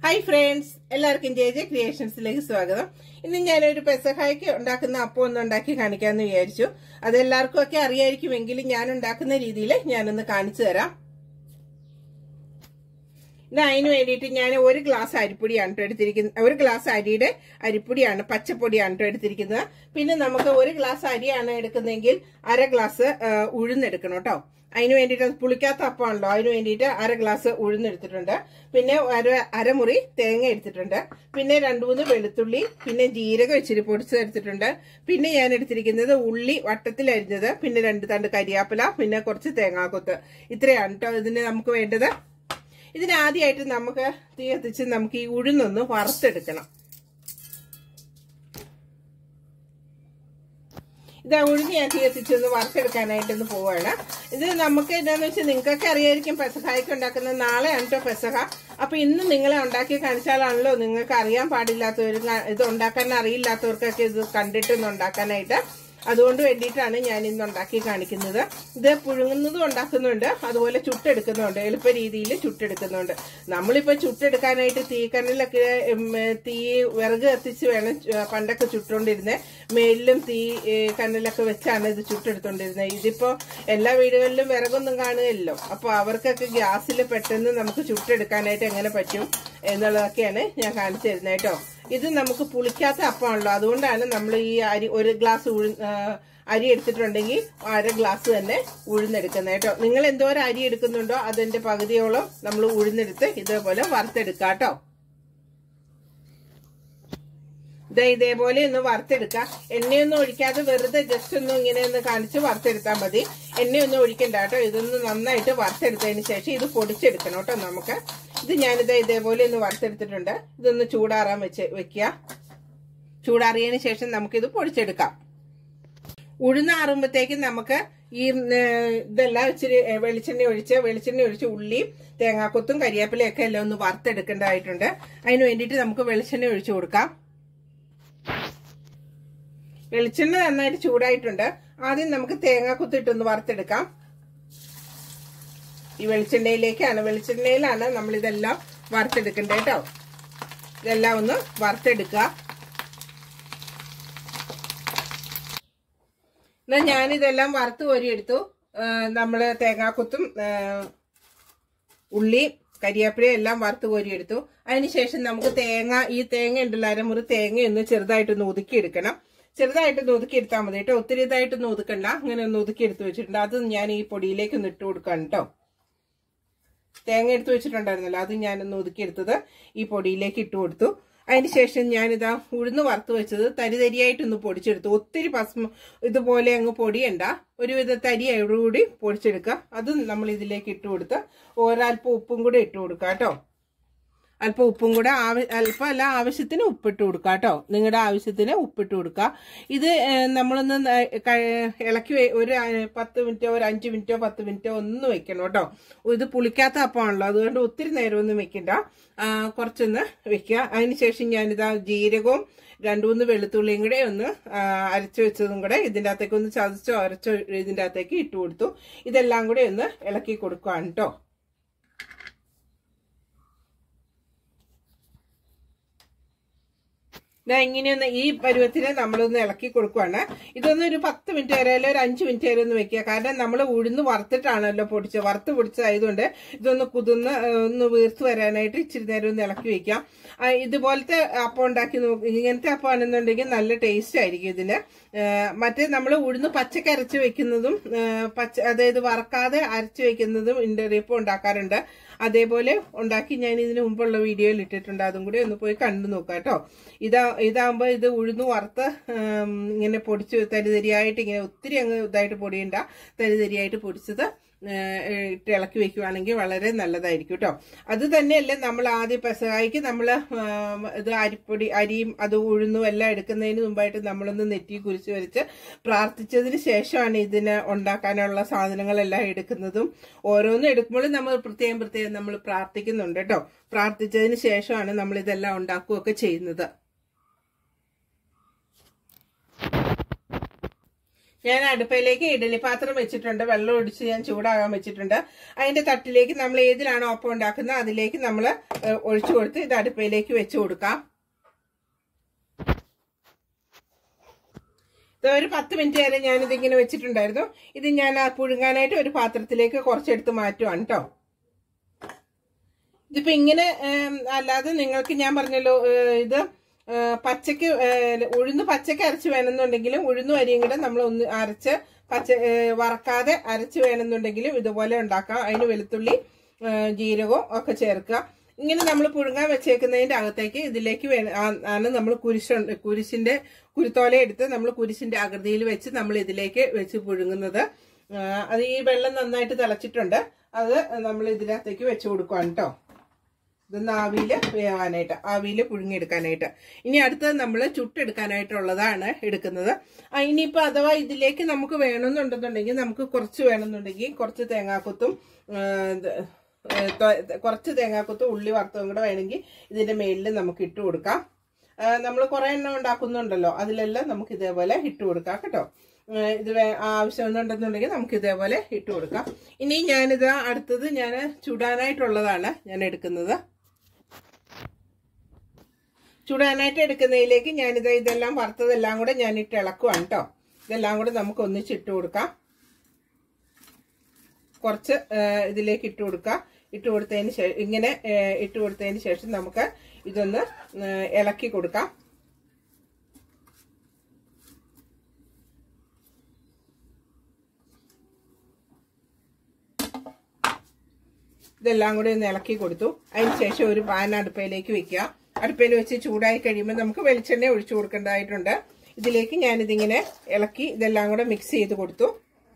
hi friends എല്ലാവർക്കും J J ക്രിയേഷൻസിലേക്ക് സ്വാഗതം ഇന്ന് ഞാനൊരു പെസഹായ്ക്ക് ഉണ്ടാക്കുന്ന അപ്പം ഒന്ന് ഉണ്ടാക്കി കാണിക്കാമെന്ന് വിചാരിച്ചു അതെല്ലാവർക്കും ഒക്കെ അറിയായിരിക്കുമെങ്കിലും ഞാൻ ഉണ്ടാക്കുന്ന രീതിയിൽ ഞാനൊന്ന് കാണിച്ചു തരാം ഇത് അതിന് വേണ്ടിയിട്ട് ഞാൻ ഒരു ഗ്ലാസ് അരിപ്പൊടിയാണ് കേട്ടോ എടുത്തിരിക്കുന്നത് ഒരു ഗ്ലാസ് അരിയുടെ അരിപ്പൊടിയാണ് പച്ചപ്പൊടിയാണ് കേട്ടോ എടുത്തിരിക്കുന്നത് പിന്നെ നമുക്ക് ഒരു ഗ്ലാസ് അരിയാണ് എടുക്കുന്നതെങ്കിൽ അര ഗ്ലാസ് ആ, ഉഴുന്നെടുക്കണം കേട്ടോ അതിന് വേണ്ടിയിട്ട് അത് പുളിക്കാത്ത അപ്പമാണല്ലോ അതിന് വേണ്ടിയിട്ട് അര ഗ്ലാസ് ഉഴുന്നെടുത്തിട്ടുണ്ട് പിന്നെ അര അരമുറി തേങ്ങ എടുത്തിട്ടുണ്ട് പിന്നെ രണ്ടു മൂന്ന് വെളുത്തുള്ളി പിന്നെ ജീരകം ഇച്ചിരി പൊടിച്ചത് എടുത്തിട്ടുണ്ട് പിന്നെ ഞാൻ എടുത്തിരിക്കുന്നത് ഉള്ളി വട്ടത്തിൽ അരിഞ്ഞത് പിന്നെ രണ്ട് തണ്ട് കരിയാപ്പില പിന്നെ കുറച്ച് തേങ്ങാക്കൊത്ത് ഇത്രയാണ് കേട്ടോ ഇതിന് നമുക്ക് വേണ്ടത് ഇതിനാദ്യമായിട്ട് നമുക്ക് തീ കത്തിച്ച് നമുക്ക് ഈ ഉഴുന്നൊന്ന് വറുത്തെടുക്കണം ഇത് ഉഴുന്ന് ഞാൻ തീ കത്തിച്ചൊന്ന് വറുത്തെടുക്കാനായിട്ടൊന്ന് പോവാണ് ഇത് നമുക്ക് എന്താന്ന് വെച്ചാൽ നിങ്ങൾക്കൊക്കെ അറിയായിരിക്കും പെസഹായ്ക്ക് ഉണ്ടാക്കുന്നത് നാളെയാണ് കേട്ടോ പെസഹ അപ്പൊ ഇന്ന് നിങ്ങളെ ഉണ്ടാക്കി കാണിച്ചാലാണല്ലോ നിങ്ങൾക്ക് അറിയാൻ പാടില്ലാത്തവർ ഇത് ഉണ്ടാക്കാൻ അറിയില്ലാത്തവർക്കൊക്കെ ഇത് കണ്ടിട്ടൊന്ന് ഉണ്ടാക്കാനായിട്ട് അതുകൊണ്ട് വേണ്ടിയിട്ടാണ് ഞാൻ ഇന്ന് ഉണ്ടാക്കി കാണിക്കുന്നത് ഇത് പുഴുങ്ങുന്നതും ഉണ്ടാക്കുന്നുണ്ട് അതുപോലെ ചുട്ടെടുക്കുന്നുണ്ട് എളുപ്പ രീതിയിൽ ചുട്ടെടുക്കുന്നുണ്ട് നമ്മളിപ്പോൾ ചുട്ടെടുക്കാനായിട്ട് തീക്കനലൊക്കെ ഉം, തീ വിറക് കത്തിച്ച് വേണം ചു- പണ്ടൊക്കെ ചുട്ടുകൊണ്ടിരുന്നത് മേലിലും തീ ഏ, കനലൊക്കെ വെച്ചാണ് ഇത് ചുട്ടെടുത്തോണ്ടിരുന്നത് ഇതിപ്പോ എല്ലാ വീടുകളിലും വിറകൊന്നും കാണുകയല്ലോ അപ്പോൾ അവർക്കൊക്കെ ഗ്യാസിൽ പെട്ടെന്ന് നമുക്ക് ചുട്ടെടുക്കാനായിട്ട് എങ്ങനെ പറ്റും എന്നുള്ളതൊക്കെയാണ് ഞാൻ കാണിച്ചു തരുന്നത് കേട്ടോ ഇത് നമുക്ക് പുളിക്കാത്ത അപ്പമാണല്ലോ അതുകൊണ്ടാണ് നമ്മൾ ഈ അരി ഒരു ഗ്ലാസ് ഉഴു ആ, അരി എടുത്തിട്ടുണ്ടെങ്കിൽ അര ഗ്ലാസ് തന്നെ ഉഴുന്നെടുക്കുന്നത് കേട്ടോ നിങ്ങൾ എന്തോരം അരി എടുക്കുന്നുണ്ടോ അതിന്റെ പകുതിയോളം നമ്മൾ ഉഴുന്നെടുത്ത് ഇതേപോലെ വറുത്തെടുക്കാം കേട്ടോ ഇതാ ഇതേപോലെ ഒന്ന് വറുത്തെടുക്കാം എണ്ണയൊന്നും ഒഴിക്കാതെ വെറുതെ ജസ്റ്റ് ഒന്ന് ഇങ്ങനെ ഒന്ന് കാണിച്ച് വറുത്തെടുത്താൽ മതി എണ്ണയൊന്നും ഒഴിക്കണ്ട കേട്ടോ ഇതൊന്ന് നന്നായിട്ട് വറുത്തെടുത്തതിന് ശേഷം ഇത് പൊടിച്ചെടുക്കണം കേട്ടോ നമുക്ക് ഇത് ഞാനിത് ഇതേപോലെ ഒന്ന് വറുത്തെടുത്തിട്ടുണ്ട് ഇതൊന്ന് ചൂടാറാൻ വെച്ച് വെക്കുക ചൂടാറിയതിന് ശേഷം നമുക്കിത് പൊടിച്ചെടുക്കാം ഉഴുന്നാറുമ്പോഴത്തേക്കും നമുക്ക് ഈ ഏ, ഇതെല്ലാം ഇച്ചിരി ഏ, വെളിച്ചെണ്ണ ഒഴിച്ച് വെളിച്ചെണ്ണ ഒഴിച്ച് ഉള്ളിയും തേങ്ങാക്കൊത്തും കരിവേപ്പിലയൊക്കെ എല്ലാം ഒന്ന് വറുത്തെടുക്കേണ്ടതായിട്ടുണ്ട് അതിന് വേണ്ടിയിട്ട് നമുക്ക് വെളിച്ചെണ്ണ ഒഴിച്ചു കൊടുക്കാം വെളിച്ചെണ്ണ നന്നായിട്ട് ചൂടായിട്ടുണ്ട് ആദ്യം നമുക്ക് തേങ്ങാക്കൊത്തിട്ടൊന്ന് വറുത്തെടുക്കാം ഈ വെളിച്ചെണ്ണയിലേക്കാണ് വെളിച്ചെണ്ണയിലാണ് നമ്മൾ ഇതെല്ലാം വറുത്തെടുക്കേണ്ടത് കേട്ടോ ഇതെല്ലാം ഒന്ന് വറുത്തെടുക്കുക എന്നാ ഞാനിതെല്ലാം വറുത്ത് കോരിയെടുത്തു നമ്മൾ തേങ്ങാക്കൊത്തും ആ, ഉള്ളി കരിയാപ്പില എല്ലാം വറുത്ത് കോരിയെടുത്തു അതിനുശേഷം നമുക്ക് തേങ്ങ ഈ തേങ്ങ ഉണ്ടല്ലോ അരമുറി തേങ്ങ ഒന്ന് ചെറുതായിട്ടൊന്ന് ഒതുക്കിയെടുക്കണം ചെറുതായിട്ടൊന്ന് ഒതുക്കിയെടുത്താൽ മതി കേട്ടോ ഒത്തിരി ഇതായിട്ടൊന്ന് ഒതുക്കണ്ട അങ്ങനെ ഒന്ന് ഒതുക്കിയെടുത്ത് വെച്ചിട്ടുണ്ട് അത് ഞാൻ ഈ പൊടിയിലേക്ക് ഒന്ന് ഇട്ട് കൊടുക്കാം കേട്ടോ തേങ്ങ എടുത്ത് വെച്ചിട്ടുണ്ടായിരുന്നല്ലോ അത് ഞാനൊന്ന് ഒതുക്കിയെടുത്തത് ഈ പൊടിയിലേക്ക് ഇട്ട് കൊടുത്തു അതിനുശേഷം ഞാനിതാ ഉഴുന്ന് വറുത്ത് വെച്ചത് തരി തരിയായിട്ടൊന്ന് പൊടിച്ചെടുത്തു ഒത്തിരി പസ്മ ഇതുപോലെ അങ്ങ് പൊടിയണ്ട ഒരുവിധ തരിയോടുകൂടി പൊടിച്ചെടുക്കുക അത് നമ്മൾ ഇതിലേക്ക് ഇട്ട് കൊടുത്ത് ഒരല്പം ഉപ്പും കൂടെ ഇട്ട് കൊടുക്കുക കേട്ടോ അല്പം ഉപ്പും കൂടെ ആവ- അല്പം അല്ല ആവശ്യത്തിന് ഉപ്പിട്ട് കൊടുക്കുക കേട്ടോ നിങ്ങളുടെ ആവശ്യത്തിന് ഉപ്പിട്ട് കൊടുക്കുക ഇത് ഏഹ്, നമ്മളൊന്ന് ന- ക- ഇളക്കി വെ- ഒരു അഹ്, പത്ത് മിനിറ്റോ ഒരു അഞ്ച് മിനിറ്റോ പത്ത് മിനിറ്റോ ഒന്ന് വെക്കണം കേട്ടോ ഇത് പുളിക്കാത്ത അപ്പമാണല്ലോ അതുകൊണ്ട് ഒത്തിരി നേരമൊന്നും വെക്കണ്ട ആ, കുറച്ചൊന്ന് വെക്കുക അതിനുശേഷം ഞാനിതാ ജീരകവും രണ്ടു മൂന്ന് വെളുത്തുള്ളിയും കൂടെ ഒന്ന് ആ, അരച്ചു വെച്ചതും കൂടെ ഇതിൻ്റെ അകത്തേക്ക് ഒന്ന് ചതച്ചോ അരച്ചോ ഇതിൻ്റെ അകത്തേക്ക് ഇട്ട് കൊടുത്തു ഇതെല്ലാം കൂടെ ഒന്ന് ഇളക്കി കൊടുക്കുകയാണ് കേട്ടോ ദാ ഇങ്ങനെയൊന്ന് ഈ പരുവത്തിന് നമ്മളൊന്ന് ഇളക്കി കൊടുക്കുവാണ് ഇതൊന്ന് ഒരു പത്ത് മിനിറ്റ് വരെ അല്ലെങ്കിൽ ഒരു അഞ്ച് മിനിറ്റ് വരെ ഒന്ന് വെക്കുക കാരണം നമ്മൾ ഉഴുന്ന് വറുത്തിട്ടാണല്ലോ പൊടിച്ചത് വറുത്ത് പൊടിച്ചതായതുകൊണ്ട് ഇതൊന്ന് കുതിർന്ന് ആ, ഒന്ന് വീർത്ത് വരാനായിട്ട് ഇച്ചിരി നേരം ഒന്ന് ഇളക്കി വെക്കാം ആ, ഇതുപോലത്തെ അപ്പം ഉണ്ടാക്കി നോക്ക് ഇങ്ങനത്തെ അപ്പം ആണെന്നുണ്ടെങ്കിൽ നല്ല ടേസ്റ്റ് ആയിരിക്കും ഇതിന് ആ, മറ്റേ നമ്മൾ ഉഴുന്ന് പച്ചക്ക് അരച്ച് വെക്കുന്നതും ആ, പച്ച അതായത് വറക്കാതെ അരച്ച് വെക്കുന്നതും ഇപ്പം ഉണ്ടാക്കാറുണ്ട് അതേപോലെ ഉണ്ടാക്കി ഞാൻ ഇതിന് മുമ്പുള്ള വീഡിയോയിൽ ഇട്ടിട്ടുണ്ട് അതും കൂടി ഒന്ന് പോയി കണ്ടു നോക്കാം കേട്ടോ ഇതാ ഇതാകുമ്പോൾ ഇത് ഉഴുന്ന് വറുത്ത് ഉം, ഇങ്ങനെ പൊടിച്ച് തരിതരിയായിട്ട് ഇങ്ങനെ ഒത്തിരി അങ്ങ് ഇതായിട്ട് പൊടിയണ്ട തരിതരിയായിട്ട് പൊടിച്ചത് ഏഹ്, ഇട്ട് ഇളക്കി വെക്കുവാണെങ്കിൽ വളരെ നല്ലതായിരിക്കും കേട്ടോ അത് തന്നെയല്ല നമ്മൾ ആദ്യം പെസകായിക്ക് നമ്മൾ ഇത് അരിപ്പൊടി അരിയും അത് ഉഴുന്നും എല്ലാം എടുക്കുന്നതിന് മുമ്പായിട്ട് നമ്മളൊന്ന് നെറ്റി കുരിച്ച് വരച്ച് പ്രാർത്ഥിച്ചതിന് ശേഷമാണ് ഇതിന് ഉണ്ടാക്കാനുള്ള സാധനങ്ങളെല്ലാം എടുക്കുന്നതും ഓരോന്നും എടുക്കുമ്പോൾ നമ്മൾ പ്രത്യേകം പ്രത്യേകം നമ്മൾ പ്രാർത്ഥിക്കുന്നുണ്ട് കേട്ടോ പ്രാർത്ഥിച്ചതിന് ശേഷമാണ് നമ്മൾ ഇതെല്ലാം ഉണ്ടാക്കുകയൊക്കെ ചെയ്യുന്നത് ഞാൻ അടുപ്പയിലേക്ക് ഇഡലി പാത്രം വെച്ചിട്ടുണ്ട് വെള്ളം ഒഴിച്ച് ഞാൻ ചൂടാകാൻ വെച്ചിട്ടുണ്ട് അതിന്റെ തട്ടിലേക്ക് നമ്മൾ ഏതിലാണോ ഒപ്പം ഉണ്ടാക്കുന്നത് അതിലേക്ക് നമ്മൾ ഒഴിച്ചു കൊടുത്ത് ഇത് അടുപ്പയിലേക്ക് വെച്ച് കൊടുക്കാം ഇത് ഒരു പത്ത് മിനിറ്റ് വരെ ഞാനിത് ഇങ്ങനെ വെച്ചിട്ടുണ്ടായിരുന്നു ഇത് ഞാൻ ആ പുഴുങ്ങാനായിട്ട് ഒരു പാത്രത്തിലേക്ക് കുറച്ചെടുത്ത് മാറ്റുവാണ് കേട്ടോ ഇതിപ്പോ ഇങ്ങനെ ഏം, അല്ലാതെ നിങ്ങൾക്ക് ഞാൻ പറഞ്ഞല്ലോ ഏ, ഇത് ഏ, പച്ചക്ക് ഏ, ഉഴുന്ന് പച്ചക്ക് അരച്ച് വേണമെന്നുണ്ടെങ്കിലും ഉഴുന്നും അരിയും കൂടെ നമ്മൾ ഒന്ന് അരച്ച് പച്ച ഏ, വറക്കാതെ അരച്ച് വേണമെന്നുണ്ടെങ്കിലും ഇതുപോലെ ഉണ്ടാക്കാം അതിന് വെളുത്തുള്ളി ഏ, ജീരകവും ഒക്കെ ചേർക്കുക ഇങ്ങനെ നമ്മൾ പുഴുങ്ങാൻ വെച്ചേക്കുന്നതിന്റെ അകത്തേക്ക് ഇതിലേക്ക് വേ- ആ- ആണ് നമ്മൾ കുരിശ് കുരിശിന്റെ കുരുത്തോല എടുത്ത് നമ്മൾ കുരിശിന്റെ ആകൃതിയിൽ വെച്ച് നമ്മൾ ഇതിലേക്ക് വെച്ച് പുഴുങ്ങുന്നത് ആ, അത് ഈ വെള്ളം നന്നായിട്ട് തിളച്ചിട്ടുണ്ട് അത് നമ്മൾ ഇതിനകത്തേക്ക് വെച്ച് കൊടുക്കുവാണ് കേട്ടോ ഇതൊന്ന് ആവിയില് വേവാനായിട്ട് ആവിയില് പുഴുങ്ങിയെടുക്കാനായിട്ട് ഇനി അടുത്തത് നമ്മൾ ചുട്ടെടുക്കാനായിട്ടുള്ളതാണ് എടുക്കുന്നത് ആ, ഇനിയിപ്പോ അഥവാ ഇതിലേക്ക് നമുക്ക് വേണമെന്നുണ്ടെന്നുണ്ടെങ്കിൽ നമുക്ക് കുറച്ച് വേണമെന്നുണ്ടെങ്കിൽ കുറച്ച് തേങ്ങാക്കൊത്തും ആ, ഇത്, ഏ, തൊ- കുറച്ച് തേങ്ങാക്കൊത്തും ഉള്ളി വറുത്തതും കൂടെ വേണമെങ്കിൽ ഇതിന്റെ മേലിൽ നമുക്ക് ഇട്ട് കൊടുക്കാം നമ്മൾ കുറെ എണ്ണം ഉണ്ടാക്കുന്നുണ്ടല്ലോ അതിലെല്ലാം നമുക്ക് ഇതേപോലെ ഇട്ട് കൊടുക്കാം കേട്ടോ ഏ, ഇത് വേ- ആവശ്യമെന്നുണ്ടെന്നുണ്ടെങ്കിൽ നമുക്ക് ഇതേപോലെ ഇട്ട് കൊടുക്കാം ഇനി ഞാനിത് അടുത്തത് ഞാൻ ചുടാനായിട്ടുള്ളതാണ് ഞാൻ എടുക്കുന്നത് ചുടാനായിട്ട് എടുക്കുന്നതിലേക്ക് ഞാനിത് ഇതെല്ലാം വറുത്തതെല്ലാം കൂടെ ഞാൻ ഇട്ട് ഇളക്കുവാണ് കേട്ടോ ഇതെല്ലാം കൂടെ നമുക്ക് ഒന്നിച്ചിട്ട് കൊടുക്കാം കുറച്ച് ആ, ഇതിലേക്ക് ഇട്ട് കൊടുക്കാം ഇട്ട് കൊടുത്തതിന് ശേഷം ഇങ്ങനെ ആ, ഇട്ട് കൊടുത്തതിന് ശേഷം നമുക്ക് ഇതൊന്ന് ആ, ഇളക്കി കൊടുക്കാം ഇതെല്ലാം കൂടി ഒന്ന് ഇളക്കി കൊടുത്തു അതിന് ശേഷം ഒരു പാൻ അടുപ്പയിലേക്ക് വെക്കുക അടുപ്പയിൽ വെച്ച് ചൂടായി കഴിയുമ്പോൾ നമുക്ക് വെളിച്ചെണ്ണ ഒഴിച്ചു കൊടുക്കേണ്ടതായിട്ടുണ്ട് ഇതിലേക്ക് ഞാനിതിങ്ങനെ ഇളക്കി ഇതെല്ലാം കൂടെ മിക്സ് ചെയ്ത് കൊടുത്തു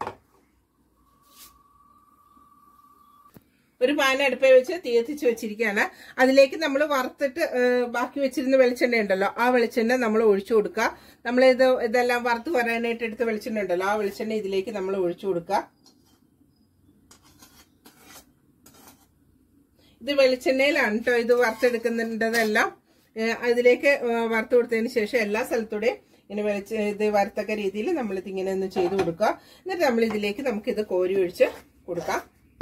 ഒരു പാൻ അടുപ്പയിൽ വെച്ച് തീ കത്തിച്ച് വെച്ചിരിക്കുകയാണ് അതിലേക്ക് നമ്മൾ വറുത്തിട്ട് ഏ, ബാക്കി വെച്ചിരുന്ന വെളിച്ചെണ്ണ ഉണ്ടല്ലോ ആ വെളിച്ചെണ്ണ നമ്മൾ ഒഴിച്ചു കൊടുക്കുക നമ്മൾ ഇത് ഇതെല്ലാം വറുത്ത് വരാനായിട്ട് എടുത്ത വെളിച്ചെണ്ണ ഉണ്ടല്ലോ ആ വെളിച്ചെണ്ണ ഇതിലേക്ക് നമ്മൾ ഒഴിച്ചു കൊടുക്കുക ഇത് വെളിച്ചെണ്ണയിലാണ് കേട്ടോ ഇത് വറുത്തെടുക്കുന്നതെല്ലാം ഏഹ് അതിലേക്ക് ഏഹ് വറുത്ത് കൊടുത്തതിന് ശേഷം എല്ലാ സ്ഥലത്തൂടെയും ഇങ്ങനെ വെളിച്ച ഇത് വറുത്തക്ക രീതിയിൽ നമ്മളിത് ഇങ്ങനെ ഒന്ന് ചെയ്ത് കൊടുക്കുക എന്നിട്ട് നമ്മൾ ഇതിലേക്ക് നമുക്ക് ഇത് കോരി ഒഴിച്ച് കൊടുക്കാം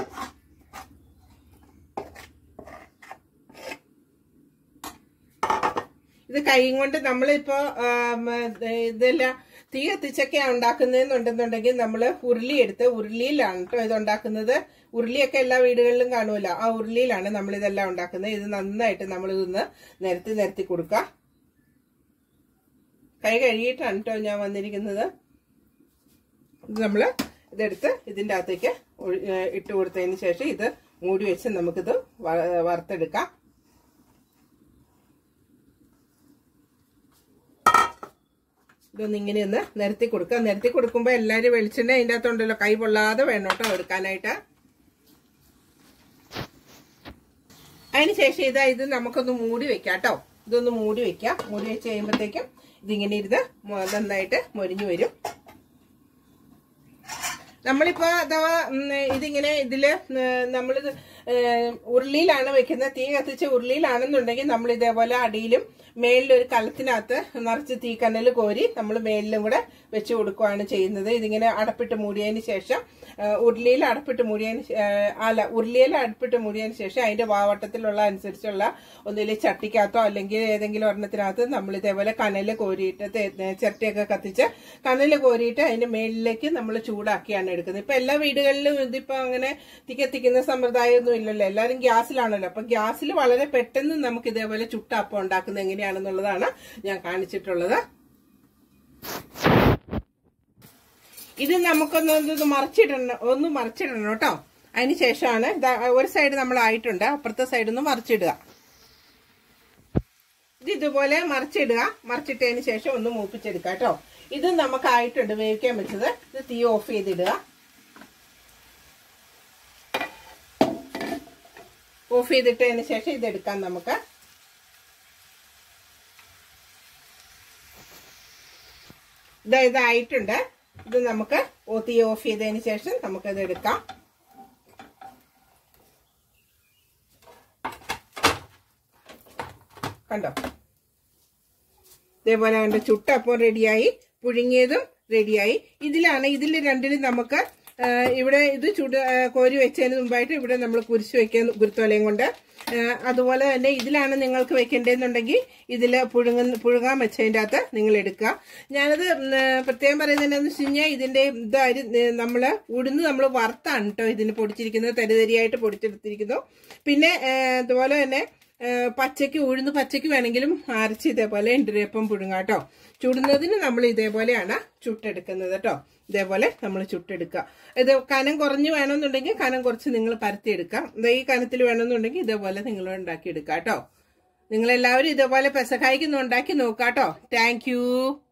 ഇത് കൈ കൊണ്ട് നമ്മളിപ്പോ ആം, ഇതെല്ലാം തീ കത്തിച്ചൊക്കെ ഉണ്ടാക്കുന്നതെന്നുണ്ടെന്നുണ്ടെങ്കിൽ നമ്മൾ ഉരുളി എടുത്ത് ഉരുളിയിലാണ് കേട്ടോ ഇത് ഉണ്ടാക്കുന്നത് ഉരുളിയൊക്കെ എല്ലാ വീടുകളിലും കാണുമല്ലോ ആ ഉരുളിയിലാണ് നമ്മൾ ഇതെല്ലാം ഉണ്ടാക്കുന്നത് ഇത് നന്നായിട്ട് നമ്മൾ ഇതൊന്ന് നിരത്തി നിരത്തി കൊടുക്കുക കൈ കഴുകിയിട്ടാണ് കേട്ടോ ഞാൻ വന്നിരിക്കുന്നത് ഇത് നമ്മൾ ഇതെടുത്ത് ഇതിൻ്റെ അകത്തേക്ക് ഒഴി- ഏഹ് ഇട്ട് കൊടുത്തതിന് ശേഷം ഇത് മൂടി വെച്ച് നമുക്കിത് വ- വറുത്തെടുക്കാം ഇതൊന്ന് ഇങ്ങനെ ഒന്ന് നിരത്തി കൊടുക്കുക നിരത്തി കൊടുക്കുമ്പോൾ എല്ലാവരും വെളിച്ചെണ്ണ അതിൻ്റെ അകത്തുണ്ടല്ലോ കൈ പൊള്ളാതെ വേണം കേട്ടോ എടുക്കാനായിട്ട് അതിനുശേഷം ഇതാ ഇത് നമുക്കൊന്ന് മൂടി വെക്കാം കേട്ടോ ഇതൊന്ന് മൂടി വെക്കാം മൂടി വെച്ച് കഴിയുമ്പോഴത്തേക്കും ഇതിങ്ങനെ ഇരുന്ന് മൊ- നന്നായിട്ട് മൊരിഞ്ഞു വരും നമ്മളിപ്പോ അഥവാ ഉം, ഇതിങ്ങനെ ഇതില് നമ്മൾ ഉരുളിയിലാണ് വെക്കുന്നത് തീ കത്തിച്ച ഉരുളിയിലാണെന്നുണ്ടെങ്കിൽ നമ്മൾ ഇതേപോലെ അടിയിലും മേളിൽ ഒരു കലത്തിനകത്ത് നിറച്ച് തീക്കനൽ കോരി നമ്മൾ മേളിലും കൂടെ വെച്ച് കൊടുക്കുകയാണ് ചെയ്യുന്നത് ഇതിങ്ങനെ അടപ്പിട്ട് മൂടിയതിന് ശേഷം ആ, ഉരുളിയിൽ അടപ്പിട്ട് മൂടിയതിന് ശേ- ആ, അല്ല ഉരുളിയിൽ അടപ്പിട്ട് മൂടിയതിന് ശേഷം അതിന്റെ വാവട്ടത്തിലുള്ള അനുസരിച്ചുള്ള ഒന്നിൽ ചട്ടിക്കകത്തോ അല്ലെങ്കിൽ ഏതെങ്കിലും ഒരെണ്ണത്തിനകത്ത് നമ്മൾ ഇതേപോലെ കനല് കോരിയിട്ട് തേ- ചിരട്ടയൊക്കെ കത്തിച്ച് കനല് കോരിയിട്ട് അതിന്റെ മേളിലേക്ക് നമ്മൾ ചൂടാക്കിയാണ് എടുക്കുന്നത് ഇപ്പൊ എല്ലാ വീടുകളിലും ഇതിപ്പോ അങ്ങനെ തീ കത്തിക്കുന്ന സമ്പ്രദായമൊന്നും ഇല്ലല്ലോ എല്ലാവരും ഗ്യാസിലാണല്ലോ അപ്പൊ ഗ്യാസിൽ വളരെ പെട്ടെന്ന് നമുക്ക് ഇതേപോലെ ചുട്ടപ്പം ഉണ്ടാക്കുന്നത് എങ്ങനെയാണെന്നുള്ളതാണ് ഞാൻ കാണിച്ചിട്ടുള്ളത് ഇത് നമുക്കൊന്ന് ഇത് മറിച്ചിടണം ഒന്ന് മറിച്ചിടണം കേട്ടോ അതിന് ശേഷമാണ് ദാ ഒരു സൈഡ് നമ്മൾ ആയിട്ടുണ്ട് അപ്പുറത്തെ സൈഡ് ഒന്ന് മറിച്ചിടുക ഇത് ഇതുപോലെ മറിച്ചിടുക മറിച്ചിട്ടതിന് ശേഷം ഒന്ന് മൂപ്പിച്ചെടുക്കുക കേട്ടോ ഇത് നമുക്കായിട്ടുണ്ട് വേവിക്കാൻ വെച്ചത് ഇത് തീ ഓഫ് ചെയ്തിടുക ഓഫ് ചെയ്തിട്ടതിന് ശേഷം ഇതെടുക്കാം നമുക്ക് ഇതാ ഇതായിട്ടുണ്ട് ഇത് നമുക്ക് ഓ- തീ ഓഫ് ചെയ്തതിന് ശേഷം നമുക്കത് എടുക്കാം കണ്ടോ ഇതേപോലെ അവന്റെ ചുട്ടപ്പം റെഡിയായി പുഴുങ്ങിയതും റെഡിയായി ഇതിലാണ് ഇതിൽ രണ്ടിലും നമുക്ക് ആ, ഇവിടെ ഇത് ചുട് ആ, കോരി വെച്ചതിന് മുമ്പായിട്ട് ഇവിടെ നമ്മൾ കുരിശ് വെക്കാൻ കുരുത്തോലയും കൊണ്ട് ആ, അതുപോലെ തന്നെ ഇതിലാണ് നിങ്ങൾക്ക് വെക്കേണ്ടതെന്നുണ്ടെങ്കിൽ ഇതിൽ പുഴുങ്ങ പുഴുങ്ങാൻ വെച്ചതിൻ്റെ അകത്ത് നിങ്ങൾ എടുക്കുക ഞാനത് ഉം, ആ, പ്രത്യേകം പറയുന്നത് എന്താണെന്ന് വെച്ച് കഴിഞ്ഞാൽ ഇതിൻ്റെ ഇത് അരി നമ്മൾ ഉഴുന്ന് നമ്മൾ വറുത്താണ് കേട്ടോ ഇതിന് പൊടിച്ചിരിക്കുന്നത് തരിതരിയായിട്ട് പൊടിച്ചെടുത്തിരിക്കുന്നു പിന്നെ ആ, അതുപോലെ തന്നെ ആ, പച്ചയ്ക്ക് ഉഴുന്ന് പച്ചയ്ക്ക് വേണമെങ്കിലും അരച്ച് ഇതേപോലെ ഇണ്ടിരപ്പം പുഴുങ്ങാം കേട്ടോ ചുടുന്നതിന് നമ്മൾ ഇതേപോലെയാണ് ചുട്ടെടുക്കുന്നത് കേട്ടോ ഇതേപോലെ നമ്മൾ ചുട്ടെടുക്കുക ഇത് കനം കുറഞ്ഞ് വേണമെന്നുണ്ടെങ്കിൽ കനം കുറച്ച് നിങ്ങൾ പരത്തിയെടുക്കാം ദേ ഈ കനത്തിൽ വേണമെന്നുണ്ടെങ്കിൽ ഇതേപോലെ നിങ്ങൾ ഉണ്ടാക്കിയെടുക്കാം കേട്ടോ നിങ്ങളെല്ലാവരും ഇതേപോലെ പെസക്കായ്ക്കൊന്ന് ഉണ്ടാക്കി നോക്കാം കേട്ടോ താങ്ക്